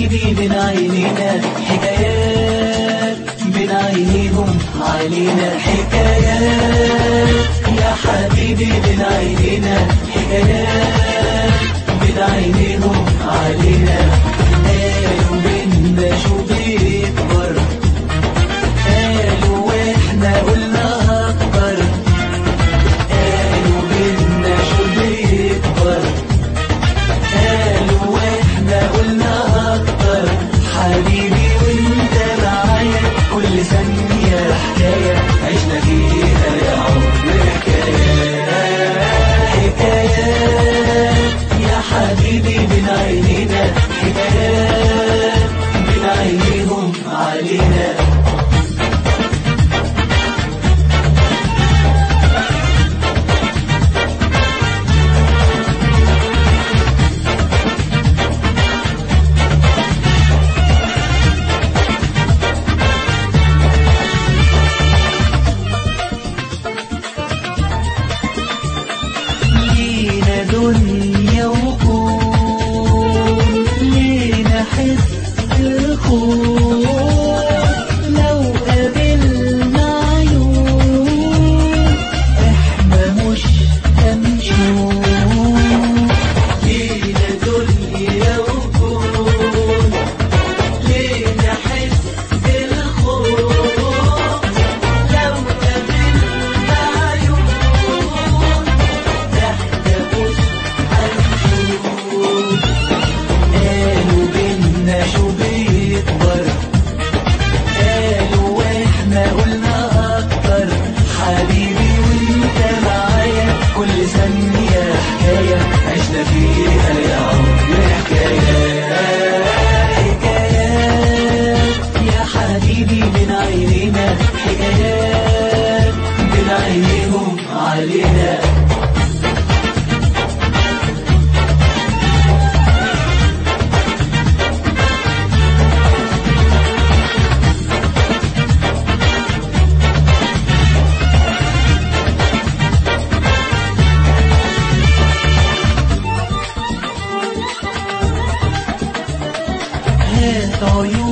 حبيبي بين عينينا حكايات بين عينيهم علينا حكايات يا حبيبي بين عينينا حكايات بين عينيهم علينا قالوا بينا شو بيكبر قالوا واحنا قلنا اكبر قالوا بينا شو بيكبر قالوا واحنا قلنا اكتر حبيبي وانت معايا كل ثانية حكاية عشنا فيها يا عمر حكايات حكايات يا حبيبي بين عينينا حكايات بين عينيهم علينا لينا دنيا وكون لينا حس الخوف لو قابلنا عيون احنا مش هنشوف لينا دنيا وكون لينا حس الخوف لو قابلنا عيون قالوا بينا شو بيكبر قالوا واحنا قلنا اكتر حبيبي وانت معايا كل ثانية حكاية عشنا فيها يا عمر حكايات حكايات يا حبيبي بين عينينا حكايات بين عينيهم علينا هات عيون